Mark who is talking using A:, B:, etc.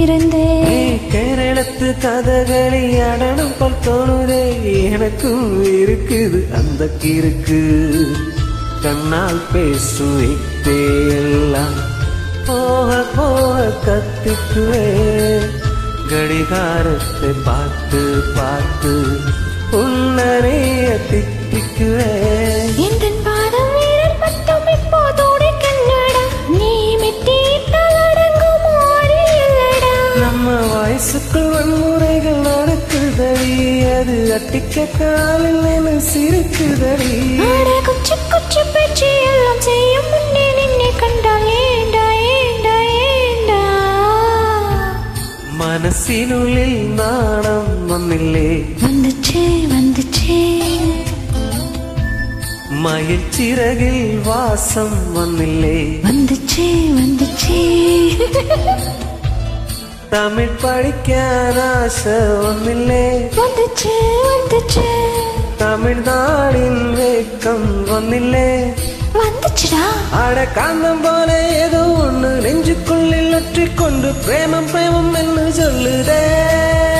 A: இருந்தேன்
B: நீ கேரளத்து கதகளி அடனம் போல் தோணுதே எனக்கும் இருக்குது அந்த கிறுக்கு கண்ணால் பேசும் இத்தே எல்லாம் போக போக கத்திக்குவே கடிகாரத்தை பார்த்து பார்த்து உன்னரைய திட்டிக்குவே
A: எந்த பாதம் வீரர் பட்டம் இப்போதோடு கண்ணடா நீ மெட்டியிட்டால் அடங்கும் ஆறு இல்லடா
B: நம்ம வயசுக்குள் வன்முறைகள் நடக்குதடி அது அட்டிக்க காலில் என சிரிக்குதடி
A: அட குச்சி குச்சி பேச்சு எல்லாம் செய்யும் முன்னே நின்னை கண்டால் ஏண்டா ஏண்டா ஏண்டா
B: മനസ്സിനുള്ളിൽ നാണം വന്നില്ലേ
A: வந்துச்சே வந்துச்சே
B: മയിൽ ചിറകിൽ വാസം വന്നില്ലേ
A: வந்துச்சே வந்துச்சே
B: തമിഴ് പഠിക്കാൻ ആശ വന്നില്ലേ
A: வந்துச்சே வந்துச்சே
B: തമിഴ്നാടിൻ വേക്കം വന്നില്ലേ
A: வந்துச்சுடா
B: അട കാന്തം പോലെ ഏതോ ഒന്ന് നെഞ്ചുക്കുള്ളിൽ ഒറ്റിക്കൊണ്ട് പ്രേമം പ്രേമം എന്ന് ചൊല്ലുതേ